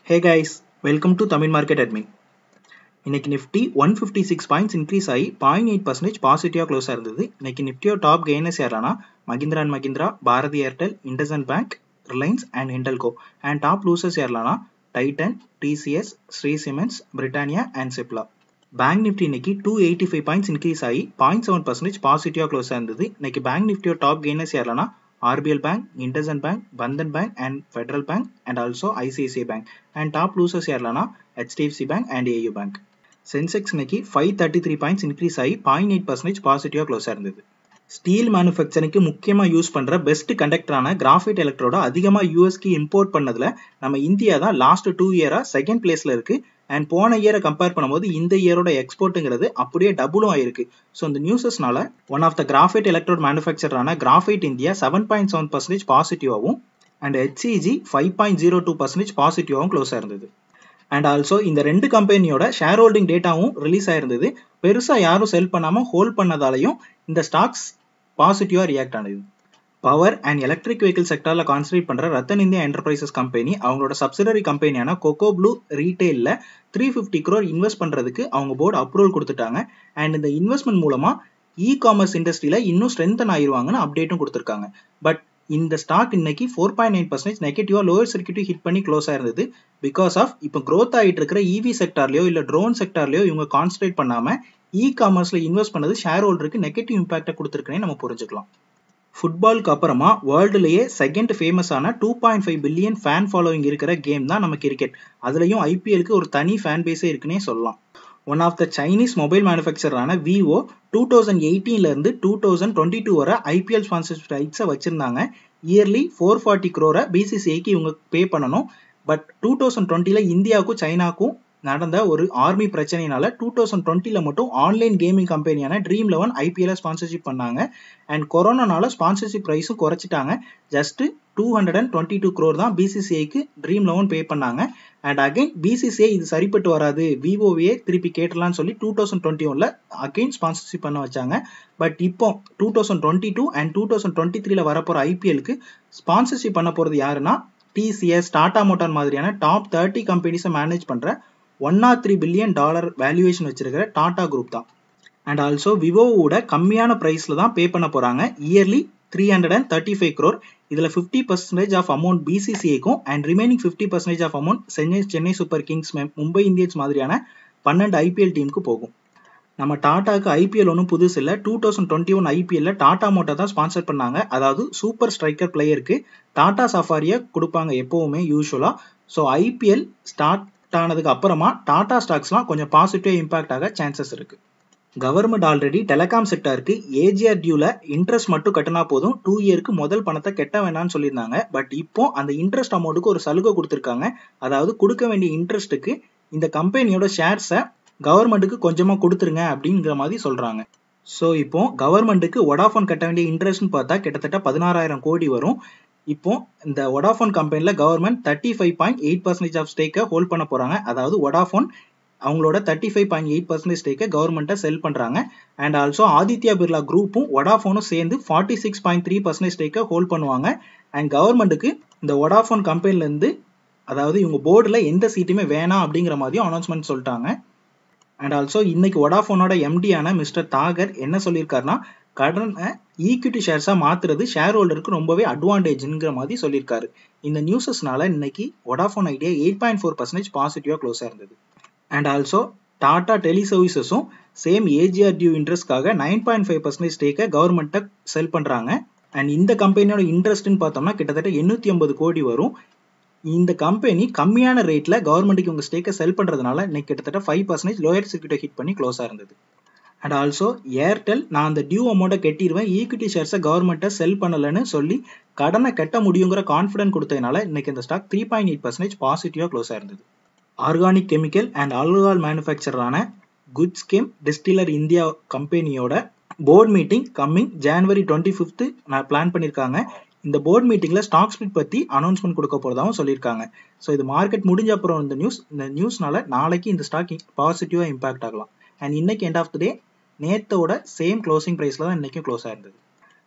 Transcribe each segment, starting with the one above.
Hey guys welcome to Tamil market admin இன்னைக்கு nifty one fifty six points increase ஆகி point eight percentage பாசிட்டிவாக close இருந்தது இன்னைக்கு நிஃப்டியோ டாப் கெய்னர்ஸ் யாரானா Mahindra and Mahindra Bharti Airtel IndusInd bank Reliance and Hindalco and top losers யாரெல்லாம்னா Titan TCS Shree cements Britannia and Cipla bank nifty இன்னைக்கு two eighty five points increase ஆகி point seven percentage பாசிட்டிவாக க்ளோஸ் இருந்தது இன்னைக்கு பேங்க் நிஃப்டியோ டாப் கெய்னர்ஸ் யாரெல்லாம் RBL Bank, Indusand Bank, Bandhan Bank and Federal Bank and also ICICI Bank. And top losers யாரெல்லாம்னா HDFC Bank and AU Bank. Sensex இன்னைக்கு five thirty three points increase ஆகி point eight percentage பாசிட்டிவாக close இருந்தது steel மேனுஃபேக்சரிங்க்கு முக்கியமாக use பண்ணுற best கண்டக்டரான graphite எலக்ட்ரோட அதிகமாக யூஎஸ்க்கு import பண்ணதில் நம்ம இந்தியா தான் லாஸ்ட் டூ இயராக செகண்ட் பிளேஸில் இருக்குது அண்ட் போன இயரை கம்பேர் பண்ணும்போது இந்த இயரோட எக்ஸ்போர்ட்டுங்கிறது அப்படியே டபுளும் ஆயிருக்கு ஸோ இந்த நியூஸஸ்னால one of the graphite electrode மேனுஃபேக்சரான graphite India seven point seven percentage பாசிட்டிவாகவும் and HCG five point zero two percentage பாசிட்டிவாகவும் க்ளோஸ் ஆயிருந்தது அண்ட் ஆல்சோ இந்த ரெண்டு கம்பெனியோட ஷேர் ஹோல்டிங் டேட்டாவும் ரிலீஸ் ஆயிருந்தது பெருசாக யாரும் செல் பண்ணாமல் ஹோல்ட் பண்ணதாலையும் இந்த ஸ்டாக்ஸ் பாசிட்டிவாக ரியாக்ட் ஆனது பவர் அண்ட் எலக்ட்ரிக் வெஹிக்கிள் செக்டரில் கான்சன்ட்ரேட் பண்ணுற ரத்தன் இந்தியா என்டர்பிரைசஸ் கம்பெனி அவங்களோட சப்சிடரி கம்பெனியான கொக்கோ ப்ளூ ரீட்டெயிலில் த்ரீ ஃபிஃப்டி க்ரோர் இன்வெஸ்ட் பண்ணுறதுக்கு அவங்க போர்டு அப்ரூவல் கொடுத்துட்டாங்க அண்ட் இந்த இன்வெஸ்ட்மெண்ட் மூலமாக இ காமர்ஸ் இண்டஸ்ட்ரியில் இன்னும் ஸ்ட்ரென்தன் ஆயிருவாங்கன்னு அப்டேட்டும் கொடுத்துருக்காங்க பட் இந்த ஸ்டாக் இன்னைக்கு ஃபோர் பாயிண்ட் நைன் பர்சன்டேஜ் நெகட்டிவாக லோவர் சர்க்கியூட்டி ஹிட் பண்ணி க்ளோஸ் ஆயிருந்தது பிகாஸ் ஆஃப் இப்போ க்ரோத் ஆகிட்டு இருக்கிற இவி செக்டார்லையோ இல்லை ட்ரோன் செக்டார்லையோ இவங்க கான்சன்ட்ரேட் பண்ணாமல் இ காமர்ஸில் இன்வெஸ்ட் பண்ணது ஷேர் ஹோல்டருக்கு நெகட்டிவ் இம்பாக்டை கொடுத்துருக்குன்னு நம்ம புரிஞ்சுக்கலாம் ஃபுட்பாலுக்கு அப்புறமா வேர்ல்டுலேயே செகண்ட் ஃபேமஸான two point five billion fan following இருக்கிற கேம் தான் நம்ம கிரிக்கெட் அதுலேயும் ஐபிஎலுக்கு ஒரு தனி ஃபேன் பேஸே இருக்குன்னே சொல்லலாம் one of the Chinese mobile மேனுஃபேக்சரான விவோ டூ தௌசண்ட் எயிட்டீன்லேருந்து டூ தௌசண்ட் டுவெண்ட்டி டூ வரை ஐபிஎல் ஸ்பான்சர்ஷிப் ரைட்ஸை வச்சிருந்தாங்க இயர்லி ஃபோர் ஃபார்ட்டி க்ரோரை பிசிசிஐக்கு இவங்க பே பண்ணணும் பட் டூ தௌசண்ட் டுவெண்ட்டியில் இந்தியாவுக்கும் சைனாக்கும் நடந்த ஒரு ஆர்மி பிரச்சனைனால டூ தௌசண்ட் டுவெண்ட்டியில் மட்டும் ஆன்லைன் கேமிங் கம்பெனியான ட்ரீம் லெவன் ஐபிஎல்ல ஸ்பான்சர்ஷிப் பண்ணாங்க அண்ட் கொரோனானால ஸ்பான்சர்ஷிப் ப்ரைஸும் குறைச்சிட்டாங்க just two hundred and twenty two crore தான் பிசிசிஐக்கு ட்ரீம் லெவன் பே பண்ணாங்க அண்ட் அகைன் பிசிசிஐ இது சரிப்பட்டு வராது விவோவே திருப்பி கேட்டலாம்னு சொல்லி டூ தௌசண்ட் டுவெண்ட்டி ஒன்ல அகைன் ஸ்பான்சர்ஷிப் பண்ண வச்சாங்க பட் இப்போ two thousand twenty two and two thousand twenty த்ரீல வரப்போற ஐபிஎலுக்கு ஸ்பான்சர்ஷிப் பண்ண போறது யாருன்னா டிசிஎஸ் டாடா மோட்டார் மாதிரியான டாப் தேர்ட்டி கம்பெனிஸை மேனேஜ் பண்ற one or three billion dollar valuation வச்சிருக்கிற டாடா குரூப் தான் அண்ட் ஆல்சோ விவோவோட கம்மியான ப்ரைஸில் தான் பே பண்ண போகிறாங்க yearly three hundred and thirty five crore இதில் fifty percentage of amount பிசிசிஐக்கும் and remaining fifty percentage of amount Chennai Chennai super kings Mumbai Indians மாதிரியான பன்னெண்டு ஐபிஎல் டீமுக்கு போகும் நம்ம டாட்டாக்கு ஐபிஎல் ஒன்றும் புதுசு இல்லை டூ தௌசண்ட் டுவெண்ட்டி ஒன் ஐபிஎல்ல டாடா மோட்டர் தான் ஸ்பான்சர் பண்ணாங்க அதாவது சூப்பர் ஸ்ட்ரைக்கர் பிளேயருக்கு டாடா சஃபாரியை கொடுப்பாங்க எப்போவுமே யூஸ்வலாக ஸோ ஐபிஎல் ஸ்டார்ட் ஆனதுக்கு அப்புறமா டாடா ஸ்டாக்ஸ்லாம் கொஞ்சம் பாசிட்டிவ் இம்பாக்ட் ஆக சான்சஸ் இருக்கு கவர்மெண்ட் ஆல்ரெடி டெலகாம் செக்டாருக்கு ஏஜிஆர் டியூல இன்ட்ரெஸ்ட் மட்டும் கட்டினா போதும் டூ இயருக்கு முதல் பணத்தை கெட்ட வேணாம்னு சொல்லியிருந்தாங்க பட் இப்போ அந்த இன்ட்ரெஸ்ட் அமௌண்ட்டுக்கு ஒரு சலுகை கொடுத்துருக்காங்க அதாவது கொடுக்க வேண்டிய இன்ட்ரெஸ்ட்டுக்கு இந்த கம்பெனியோட ஷேர்ஸை கவர்மெண்ட்டுக்கு கொஞ்சமாக கொடுத்துருங்க அப்படிங்கிற மாதிரி சொல்றாங்க ஸோ இப்போ கவர்மெண்ட்டுக்கு ஒடாஃபோன் கட்ட வேண்டிய இன்ட்ரெஸ்ட்னு பார்த்தா கிட்டத்தட்ட பதினாறாயிரம் கோடி வரும் இப்போ இந்த ஒடாஃபோன் கம்பெனியில் government thirty five point eight percentage of ஸ்டேக்கை ஹோல்ட் பண்ண போகிறாங்க அதாவது ஒடாஃபோன் அவங்களோட thirty five point eight percentage ஸ்டேக்கை கவர்மெண்ட்டை செல் பண்ணுறாங்க அண்ட் ஆல்சோ ஆதித்யா பிர்லா குரூப்பும் ஒடாஃபோனும் சேர்ந்து forty six point three percentage ஸ்டேக்கை ஹோல்ட் பண்ணுவாங்க அண்ட் கவர்மெண்ட்டுக்கு இந்த ஒடாஃபோன் கம்பெனிலேருந்து அதாவது இவங்க போர்டில் எந்த சீட்டுமே வேணாம் அப்படிங்கிற மாதிரியும் அனௌன்ஸ்மெண்ட் சொல்லிட்டாங்க அண்ட் ஆல்சோ இன்னைக்கு ஒடாஃபோனோட எம்டியான மிஸ்டர் தாகர் என்ன சொல்லியிருக்காருன்னா கடனை ஈக்விட்டி ஷேர்ஸாக மாற்றுறது ஷேர் ஹோல்டருக்கு ரொம்பவே அட்வான்டேஜ்ங்கிற மாதிரி சொல்லியிருக்காரு இந்த நியூஸஸ்னால இன்னைக்கு Vodafone idea eight point four percentage பாசிட்டிவாக க்ளோஸாக இருந்தது அண்ட் ஆல்சோ டாடா டெலி சர்வீசஸும் சேம் ஏஜிஆர் டியூ இன்ட்ரெஸ்ட்காக நைன் பாயிண்ட் ஃபைவ் பர்சன்டேஜ் ஸ்டேக்கை கவர்மெண்ட்டை செல் பண்ணுறாங்க அண்ட் இந்த கம்பெனியோட இன்ட்ரெஸ்ட்னு பார்த்தோம்னா கிட்டத்தட்ட எண்ணூற்றி ஐம்பது கோடி வரும் இந்த கம்பெனி கம்மியான ரேட்டில் கவர்மெண்ட்டுக்கு உங்கள் ஸ்டேக்கை செல் பண்ணுறதுனால இன்னைக்கு கிட்டத்தட்ட ஃபைவ் பர்சன்டேஜ் லோயர் சர்க்கியூட்டை ஹிட் பண்ணி க்ளோஸாக இருந்தது அண்ட் ஆல்சோ ஏர்டெல் நான் அந்த டியூ அமௌண்ட்டை கட்டிடுவேன் ஈக்விட்டி ஷேர்ஸை கவர்மெண்ட்டை செல் பண்ணலைன்னு சொல்லி கடனை கட்ட முடியுங்கிற கான்ஃபிடன்ட் கொடுத்ததுனால இன்னைக்கு இந்த stock three point eight percentage பாசிட்டிவாக க்ளோஸ் ஆயிருந்தது ஆர்கானிக் கெமிக்கல் அண்ட் ஆல்கஹால் மேனுஃபேக்சரான குட்ஸ் கேம் டிஸ்டிலர் இந்தியா கம்பெனியோட board meeting coming January twenty fifth on plan பண்ணியிருக்காங்க இந்த போர்ட் மீட்டிங்கில் ஸ்டாக் ஸ்பிளிட் பற்றி அனௌன்ஸ்மெண்ட் கொடுக்க போகிறதாகவும் சொல்லியிருக்காங்க ஸோ இது மார்க்கெட் முடிஞ்ச அப்புறம் இந்த நியூஸ் இந்த நியூஸ்னால நாளைக்கு இந்த ஸ்டாக் பாசிட்டிவாக இம்பாக்ட் ஆகலாம் அண்ட் இன்னைக்கு எண்ட் ஆஃப் த டே நேத்தோட சேம் க்ளோசிங் ப்ரைஸில் தான் இன்றைக்கும் க்ளோஸ் ஆயிருந்தது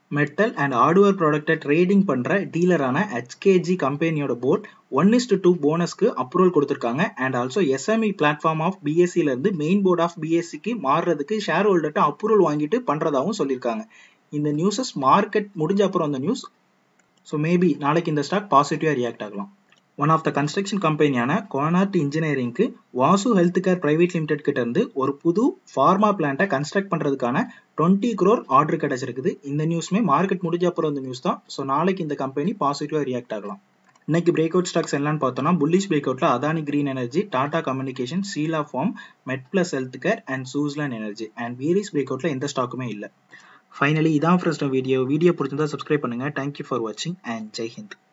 மெட்டல் அண்ட் ஹார்ட்வேர் ப்ராடக்ட்டை ட்ரேடிங் பண்ணுற டீலரான ஹெச்கேஜி கம்பெனியோட போர்ட் ஒன் இஸ்டு டூ போனஸ்க்கு அப்ரூவல் கொடுத்துருக்காங்க and also SME platform of பிஎஸ்சிலேருந்து மெயின் போர்ட் ஆஃப் பிஎஸ்சிக்கு மாறுறதுக்கு ஷேர் ஹோல்டர்கிட்ட அப்ரூவல் வாங்கிட்டு பண்ணுறதாகவும் சொல்லியிருக்காங்க இந்த நியூஸஸ் மார்க்கெட் முடிஞ்ச அப்புறம் அந்த நியூஸ் ஸோ மேபி நாளைக்கு இந்த ஸ்டாக் பாசிட்டிவாக ரியாக்ட் ஆகலாம் ஒன் ஆஃப் த கன்ஸ்ட்ரக்ஷன் கம்பெனியான கோனார்ட் இன்ஜினியரிங்க்கு Vasu health care private limited கிட்ட இருந்து ஒரு புது ஃபார்மா பிளான்ட்டை கன்ஸ்ட்ரக்ட் பண்ணுறதுக்கான டுவெண்ட்டி க்ரோர் ஆர்டர் கிடைச்சிருக்குது இந்த நியூஸ்மே மார்க்கெட் முடிஞ்ச அப்புறம் இந்த நியூஸ் தான் ஸோ நாளைக்கு இந்த கம்பெனி பாசிட்டிவாக ரியாக்ட் ஆகலாம் இன்னைக்கு பிரேக் அவுட் ஸ்டாக்ஸ் என்னன்னு பார்த்தோம்னா புல்லிஷ் பிரேக் அவுட்ல Adani green energy Tata communication Sheela foam med plus health care and Suzlon energy and bearish break அவுட்ல எந்த ஸ்டாக்குமே இல்லை ஃபைனலி இதான் ஃபர்ஸ்ட் வீடியோ வீடியோ பிடிச்சிருந்தா சப்ஸ்கிரைப் பண்ணுங்க தேங்க்யூ ஃபார் வாட்சிங் அண்ட் ஜெய் ஹிந்த்